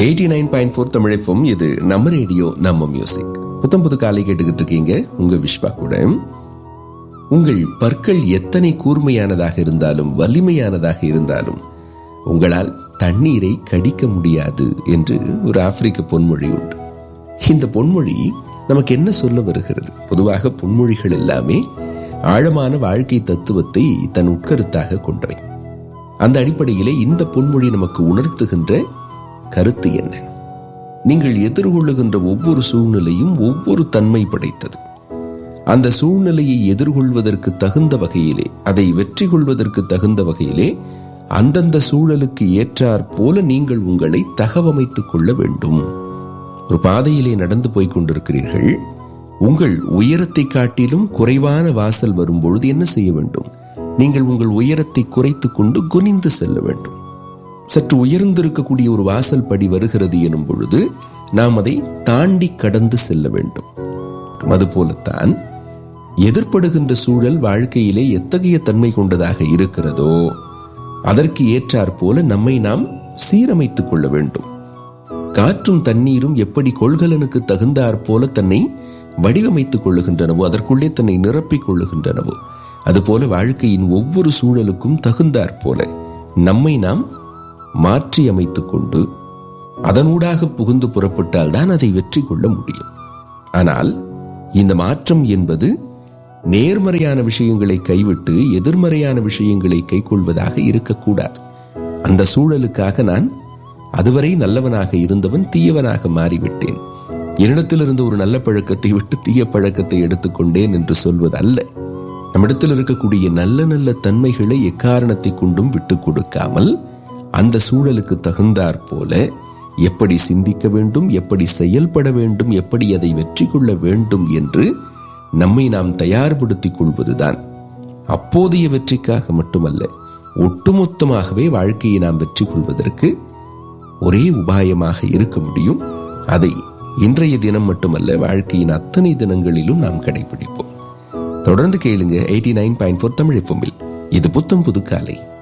eighty nine point four தமிழப்பம் இது நம்ம ரேடியோ நம்ம மியூசிக் புத்தம் புது காலை கேட்டுக்கிட்டு இருக்கீங்க உங்க விஸ்வா கூட உங்கள் பற்கள் எத்தனை கூர்மையானதாக இருந்தாலும் வலிமையானதாக இருந்தாலும் உங்களால் தண்ணீரை கடிக்க முடியாது என்று ஒரு ஆப்பிரிக்க பொன்மொழி உண்டு இந்த பொன்மொழி நமக்கு என்ன சொல்ல வருகிறது பொதுவாக பொன்மொழிகள் எல்லாமே ஆழமான வாழ்க்கை தத்துவத்தை தன் உட்கருத்தாக கொண்டவை அந்த அடிப்படையிலே இந்த பொன்மொழி நமக்கு உணர்த்துகின்ற கருத்து என்ன நீங்கள் எதிர்கொள்ளுகின்ற ஒவ்வொரு சூழ்நிலையும் ஒவ்வொரு தன்மை படைத்தது அந்த சூழ்நிலையை எதிர்கொள்வதற்கு தகுந்த வகையிலே அதை வெற்றி கொள்வதற்கு தகுந்த வகையிலே அந்தந்த சூழலுக்கு ஏற்றாற் போல நீங்கள் உங்களை தகவமைத்துக் கொள்ள வேண்டும் ஒரு பாதையிலே நடந்து போய் கொண்டிருக்கிறீர்கள் உங்கள் உயரத்தை காட்டிலும் குறைவான வாசல் வரும்பொழுது என்ன செய்ய வேண்டும் நீங்கள் உங்கள் உயரத்தை குறைத்துக் கொண்டு குனிந்து செல்ல வேண்டும் சற்று உயர்ந்திருக்கக்கூடிய ஒரு வாசல் படி வருகிறது எனும் பொழுது நாம் அதை தாண்டி கடந்து செல்ல வேண்டும் அதுபோலத்தான் எதிர்ப்படுகின்ற சூழல் வாழ்க்கையிலே எத்தகைய தன்மை கொண்டதாக இருக்கிறதோ அதற்கு ஏற்றாற் போல நம்மை நாம் சீரமைத்துக் கொள்ள வேண்டும் காற்றும் தண்ணீரும் எப்படி கொள்கலனுக்கு தகுந்தாற் போல தன்னை வடிவமைத்துக் கொள்ளுகின்றனவோ அதற்குள்ளே தன்னை நிரப்பிக் கொள்ளுகின்றனவோ அதுபோல வாழ்க்கையின் ஒவ்வொரு சூழலுக்கும் தகுந்தாற் போல நம்மை நாம் மாற்றி அமைத்துக் கொண்டு அதனூடாக புகுந்து புறப்பட்டால் தான் அதை வெற்றி கொள்ள முடியும் ஆனால் இந்த மாற்றம் என்பது நேர்மறையான விஷயங்களை கைவிட்டு எதிர்மறையான விஷயங்களை கைக்கொள்வதாக இருக்கக்கூடாது அந்த சூழலுக்காக நான் அதுவரை நல்லவனாக இருந்தவன் தீயவனாக மாறிவிட்டேன் என்னிடத்திலிருந்து ஒரு நல்ல பழக்கத்தை விட்டு தீய பழக்கத்தை எடுத்துக்கொண்டேன் என்று சொல்வது அல்ல நம்மிடத்தில் இருக்கக்கூடிய நல்ல நல்ல தன்மைகளை எக்காரணத்தை கொண்டும் விட்டுக் கொடுக்காமல் அந்த சூழலுக்கு தகுந்தாற் போல எப்படி சிந்திக்க வேண்டும் எப்படி செயல்பட வேண்டும் எப்படி அதை வெற்றி கொள்ள வேண்டும் என்று நம்மை நாம் தயார்படுத்திக் கொள்வதுதான் அப்போதைய வெற்றிக்காக மட்டுமல்ல ஒட்டுமொத்தமாகவே வாழ்க்கையை நாம் வெற்றி கொள்வதற்கு ஒரே உபாயமாக இருக்க முடியும் அதை இன்றைய தினம் மட்டுமல்ல வாழ்க்கையின் அத்தனை தினங்களிலும் நாம் கடைபிடிப்போம் தொடர்ந்து கேளுங்க eighty nine point four Tamil இது புத்தம் புது காலை